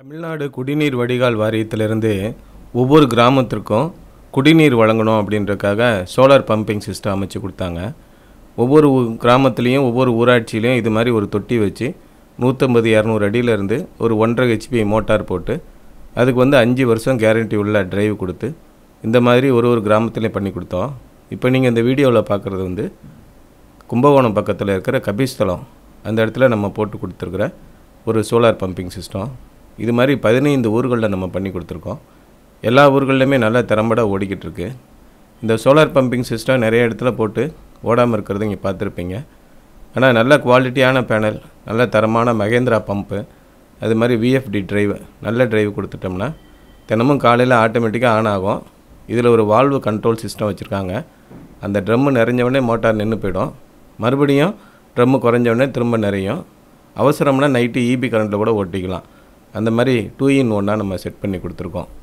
தமிழ்நாடு குடிநீர் வடிகால் வாரியத்திலிருந்து ஒவ்வொரு கிராமத்திற்கும் குடிநீர் வழங்கணும் அப்படின்றக்காக சோலார் பம்பிங் சிஸ்டம் அமைச்சு கொடுத்தாங்க ஒவ்வொரு ஊ- கிராமத்துலேயும் ஒவ்வொரு ஊராட்சியிலையும் இது மாதிரி ஒரு தொட்டி வச்சு நூற்றம்பது இரநூறு அடியிலேருந்து ஒரு ஒன்றரை ஹெச்பி மோட்டார் போட்டு அதுக்கு வந்து அஞ்சு வருஷம் கேரண்டி உள்ள டிரைவ் கொடுத்து இந்த மாதிரி ஒரு ஒரு கிராமத்துலேயும் பண்ணி கொடுத்தோம் இப்போ நீங்கள் இந்த வீடியோவில் பார்க்குறது வந்து கும்பகோணம் பக்கத்தில் இருக்கிற கபிஸ்தலம் அந்த இடத்துல நம்ம போட்டு கொடுத்துருக்குற ஒரு சோலார் பம்பிங் சிஸ்டம் இது மாதிரி பதினைந்து ஊர்களில் நம்ம பண்ணி கொடுத்துருக்கோம் எல்லா ஊர்கள்லையுமே நல்லா திறம்பட ஓடிக்கிட்டு இருக்கு இந்த சோலார் பம்பிங் சிஸ்டம் நிறைய இடத்துல போட்டு ஓடாமல் இருக்கிறது இங்கே பார்த்துருப்பீங்க ஆனால் நல்ல குவாலிட்டியான பேனல் நல்ல தரமான மகேந்திரா பம்பு அது மாதிரி விஎஃப்டி டிரைவ் நல்ல டிரைவ் கொடுத்துட்டோம்னா தினமும் காலையில் ஆட்டோமேட்டிக்காக ஆன் ஆகும் இதில் ஒரு வால்வு கண்ட்ரோல் சிஸ்டம் வச்சுருக்காங்க அந்த ட்ரம்மு நிறைஞ்சவொடனே மோட்டார் நின்று போயிடும் மறுபடியும் ட்ரம்மு குறைஞ்சவொடனே திரும்ப நிறையும் அவசரம்னா நைட்டு இபி கரண்ட்டில் கூட ஓட்டிக்கலாம் அந்த மாதிரி டூ இன் ஒன்னாக நம்ம செட் பண்ணி கொடுத்துருக்கோம்